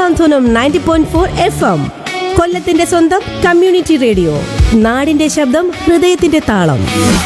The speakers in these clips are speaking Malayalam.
സാന്ത്വനം ninety point four F M കൊല്ലത്തിന്റെ സ്വന്തം കമ്മ്യൂണിറ്റി റേഡിയോ നാടിന്റെ ശബ്ദം ഹൃദയത്തിന്റെ താളം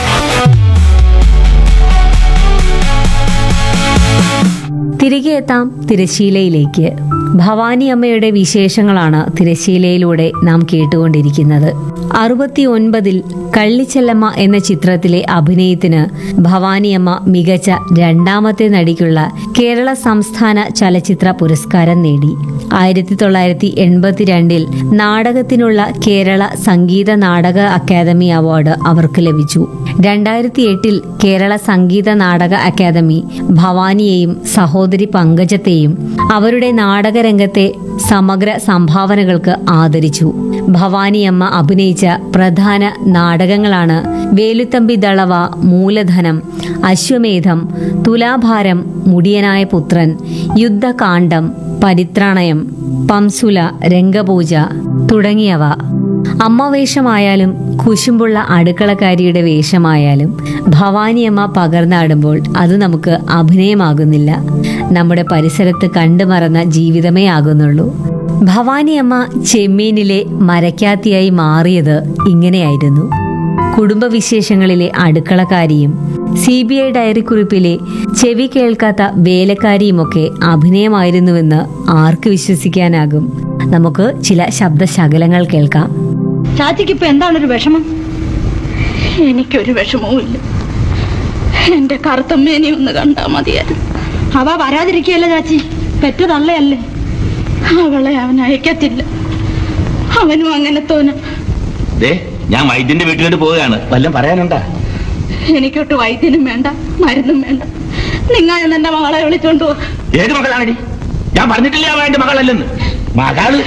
തിരികെ എത്താം തിരശീലയിലേക്ക് ഭവാനി അമ്മയുടെ വിശേഷങ്ങളാണ് തിരശീലയിലൂടെ നാം കേട്ടുകൊണ്ടിരിക്കുന്നത് അറുപത്തി ഒൻപതിൽ കള്ളിച്ചെല്ലമ്മ എന്ന ചിത്രത്തിലെ അഭിനയത്തിന് ഭവാനിയമ്മ മികച്ച രണ്ടാമത്തെ നടിക്കുള്ള കേരള സംസ്ഥാന ചലച്ചിത്ര പുരസ്കാരം നേടി ആയിരത്തി തൊള്ളായിരത്തി എൺപത്തിരണ്ടിൽ നാടകത്തിനുള്ള കേരള സംഗീത നാടക അക്കാദമി അവാർഡ് അവർക്ക് ലഭിച്ചു രണ്ടായിരത്തി എട്ടിൽ കേരള സംഗീത നാടക അക്കാദമി ഭവാനിയെയും സഹോദരി പങ്കജത്തെയും അവരുടെ നാടകരംഗത്തെ സമഗ്ര സംഭാവനകൾക്ക് ആദരിച്ചു ഭവാനിയമ്മ അഭിനയിച്ച പ്രധാന നാടകങ്ങളാണ് വേലുത്തമ്പി ദളവ മൂലധനം അശ്വമേധം തുലാഭാരം മുടിയനായ പുത്രൻ യുദ്ധകാന്ഡം പരിത്രാണയം പംസുല രംഗപൂജ തുടങ്ങിയവ അമ്മ വേഷമായാലും കുശുമ്പുള്ള അടുക്കളക്കാരിയുടെ വേഷമായാലും ഭവാനിയമ്മ പകർന്നാടുമ്പോൾ അത് നമുക്ക് അഭിനയമാകുന്നില്ല നമ്മുടെ പരിസരത്ത് കണ്ടുമറന്ന ജീവിതമേ ആകുന്നുള്ളൂ ഭവാനിയമ്മ ചെമ്മീനിലെ മരക്കാത്തിയായി മാറിയത് ഇങ്ങനെയായിരുന്നു കുടുംബവിശേഷങ്ങളിലെ അടുക്കളക്കാരിയും സി ബി ഐ ഡയറി കുറിപ്പിലെ ചെവി കേൾക്കാത്ത വേലക്കാരിയുമൊക്കെ അഭിനയമായിരുന്നുവെന്ന് ആർക്ക് വിശ്വസിക്കാനാകും നമുക്ക് ചില ശബ്ദശകലങ്ങൾ കേൾക്കാം ചാച്ചിക്ക് ഇപ്പൊ എന്താണൊരു വിഷമം എനിക്കൊരു വിഷമവും ഇല്ല എന്റെ കറുത്തമ്മേനെ ഒന്ന് കണ്ടാ മതിയായിരുന്നു അവ വരാതിരിക്കുകയല്ല ചാച്ചി പെറ്റ തള്ളയല്ലേ അവളെ അവൻ അയക്കത്തില്ല അവനും അങ്ങനെ തോന്ന ദേ ഞാൻ വൈദ്യന്റെ വീട്ടിലോട്ട് പോവുകയാണ് വല്ലതും പറയാനുണ്ടാ എനിക്കൊട്ട് വൈദ്യനും വേണ്ട മരുന്നും വേണ്ട നിങ്ങൾ എന്റെ മകളെ വിളിച്ചോണ്ട് പോ ഏത് മകളാണടി ഞാൻ പറഞ്ഞിട്ടില്ല അവൻ എന്റെ മകളല്ലെന്ന് മകള്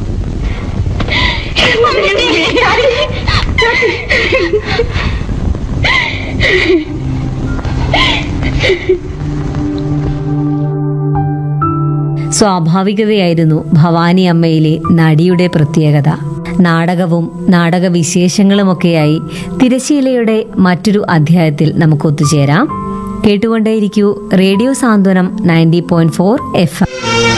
സ്വാഭാവികതയായിരുന്നു ഭവാനി അമ്മയിലെ നടിയുടെ പ്രത്യേകത നാടകവും നാടകവിശേഷങ്ങളുമൊക്കെയായി തിരശീലയുടെ മറ്റൊരു അധ്യായത്തിൽ നമുക്ക് ഒത്തുചേരാം കേട്ടുകൊണ്ടേയിരിക്കൂ radio Santhwanam ninety point four F